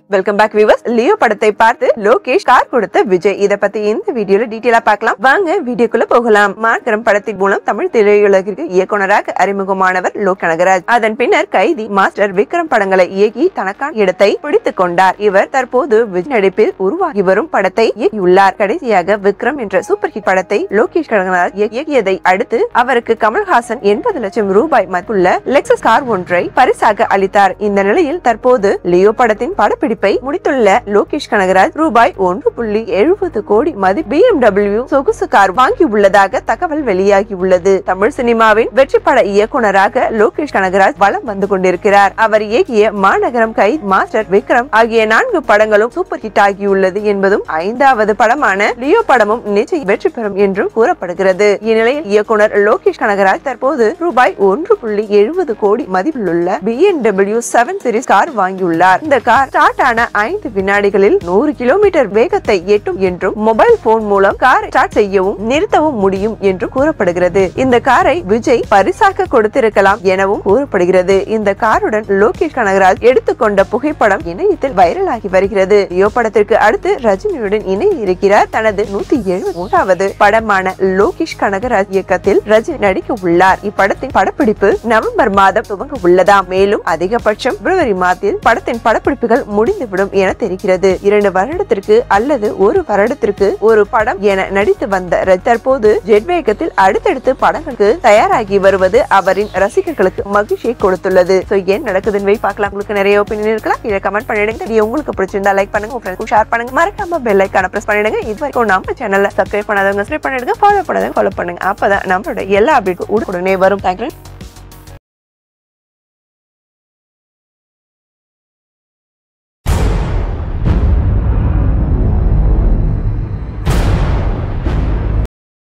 welcome back viewers Leo படத்தை பார்த்து Lokesh car கொடுத்த விஜய் இத பத்தி இந்த வீடியோல டீடைலா பார்க்கலாம் வாங்க வீடியோக்குள்ள போகலாம் மார்க்கரம் படத்தின் மூலம் தமிழ் திரையுலகிற்கு இயக்குனராக அறிமுகமானவர் லோக் கனகராஜ் அதன் பின்னர் கைதி மாஸ்டர் விக்ரம் படங்களை இயக்கி தனக்கான இடத்தை பிடித்துக் கொண்டார் இவர் தற்போது விஜய் நடிப்பில் உருவாகி வரும் படத்தை இயக்கியுள்ளார் கடைசியாக விக்ரம் என்ற சூப்பர் ஹிட் படத்தை லோகேஷ் கனகராஜ் இய- இயக்கியதை அடுத்து அவருக்கு கமல்ஹாசன் எண்பது லட்சம் ரூபாய் மதிப்புள்ள லெக்சஸ் கார் ஒன்றை பரிசாக அளித்தார் இந்த நிலையில் தற்போது லியோ படத்தின் படப்பிடிப்பை முடித்துள்ள லோகேஷ் கனகராஜ் ரூபாய் ஒன்று புள்ளி எழுபது கோடி மதி பிஎம்டபிள்யூ சொகுசு கார் வாங்கியுள்ளதாக தகவல் வெளியாகியுள்ளது தமிழ் சினிமாவின் வெற்றி பட இயக்குனராக லோகேஷ் கனகராஜ் வலம் வந்து கொண்டிருக்கிறார் அவர் இயக்கிய மாநகரம் கை மாஸ்டர் விக்ரம் ஆகிய நான்கு படங்களும் சூப்பர் ஹிட் ஆகியுள்ளது என்பதும் ஐந்தாவது படமான லியோ படமும் நிச்சயம் வெற்றி பெறும் என்றும் கூறப்படுகிறது இந்நிலையில் இயக்குனர் லோகேஷ் கனகராஜ் தற்போது ரூபாய் ஒன்று புள்ளி எழுபது கோடி மதிப்பிலுள்ள பிஎன்டபிள்யூ செவன் சீரிஸ் கார் வாங்கியுள்ளார் இந்த கார் ஸ்டார்ட் ஆன ஐந்து வினாடிகளில் நூறு கிலோமீட்டர் வேகத்தை எட்டும் என்றும் மொபைல் போன் மூலம் காரை ஸ்டார்ட் செய்யவும் நிறுத்தவும் முடியும் என்றும் கூறப்படுகிறது இந்த காரை விஜய் பரிசாக கொடுத்திருக்கலாம் எனவும் கூறப்படுகிறது இந்த காருடன் லோகேஷ் கனகராஜ் எடுத்துக்கொண்ட புகைப்படம் இணையத்தில் வைரலாகி வருகிறது லியோ படத்திற்கு அடுத்து ரஜினியுடன் இணை இருக்கிறார் தனது நூத்தி எழுபத்தி மூன்றாவது படமான லோகேஷ் கனகராஜ் இயக்கத்தில் ரஜினி நடிக்க உள்ளார் இப்படத்தின் படப்பிடிப்பு நவம்பர் மாதம் துவங்க உள்ளதாம் மேலும் அதிகபட்சம் பிப்ரவரி மாதத்தில் படத்தின் படப்பிடிப்புகள் முடிந்துவிடும் என தெரிகிறது இரண்டு வருடத்திற்கு அல்லது ஒரு வருடத்திற்கு ஒரு படம் என நடித்து வந்த ரஜ் தற்போது ஜெட் வேகத்தில் அடுத்தடுத்து படங்களுக்கு தயாராகி வருவது அவரின் ரசிகர்களுக்கு மகிழ்ச்சியை கொடுத்துள்ளது சோ ஏன் நடக்குதுன்னு போய் பார்க்கலாம் உங்களுக்கு நிறைய ஒப்பீனியன் இருக்கலாம் இதை கமெண்ட் பண்ணிடுங்க இது உங்களுக்கு பிடிச்சிருந்தா லைக் பண்ணுங்க உங்க ஃப்ரெண்ட்ஸ்க்கு ஷேர் பண்ணுங்க மறக்காம பெல் ஐக்கான பிரஸ் பண்ணிடுங்க இது வரைக்கும் நம்ம சேனல்ல சப்ஸ்கிரைப் பண்ணாதவங்க சப்ஸ்கிரைப் பண்ணிடுங்க ஃபாலோ பண்ணாதவங்க ஃபாலோ பண்ணுங்க அப்பதான் நம்மளோட எல்லா அப்டேட் உடனே வரும் தேங்க்யூ